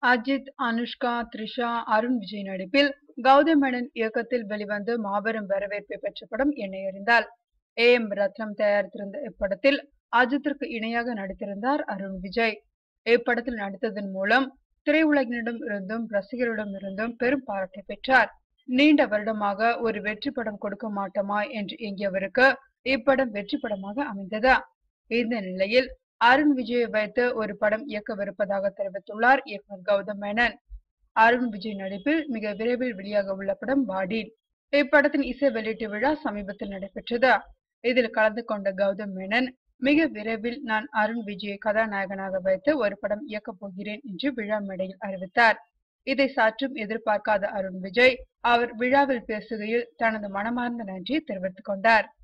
அஜித் அனுஷ்கா த்ரிஷா அருண் விஜய் நடிப்பில் கௌதம் மேனன் இயக்கத்தில் வெளிவந்து மாபெரும் வரவேற்பை பெற்ற படம் என்னை அறிந்தால் ஏ எம் ரத்னம் தயாரித்திருந்த இப்படத்தில் அஜித்திற்கு இணையாக நடித்திருந்தார் அருண் விஜய் இப்படத்தில் நடித்ததன் மூலம் திரையுலகினிடம் இருந்தும் ரசிகர்களிடம் இருந்தும் பெரும் பாராட்டை பெற்றார் நீண்ட வருடமாக ஒரு வெற்றி படம் கொடுக்க மாட்டோமா என்று எங்கியவருக்கு இப்படம் வெற்றி படமாக அமைந்தது இந்த நிலையில் அருண் விஜயை வைத்து ஒரு படம் இயக்கவிருப்பதாக தெரிவித்துள்ளார் இயக்குனர் கௌதம் மேனன் அருண் விஜய் நடிப்பில் மிக விரைவில் வெளியாக உள்ள படம் வாடி இப்படத்தின் இசை வெளியீட்டு விழா சமீபத்தில் நடைபெற்றது இதில் கலந்து கொண்ட கௌதம் மேனன் மிக விரைவில் நான் அருண் விஜயை கதாநாயகனாக வைத்து ஒரு படம் இயக்கப் போகிறேன் என்று விழா மேடையில் அறிவித்தார் இதை சற்றும் எதிர்பார்க்காத அருண் விஜய் அவர் விழாவில் பேசுகையில் தனது மனமார்ந்த நன்றியை தெரிவித்துக் கொண்டார்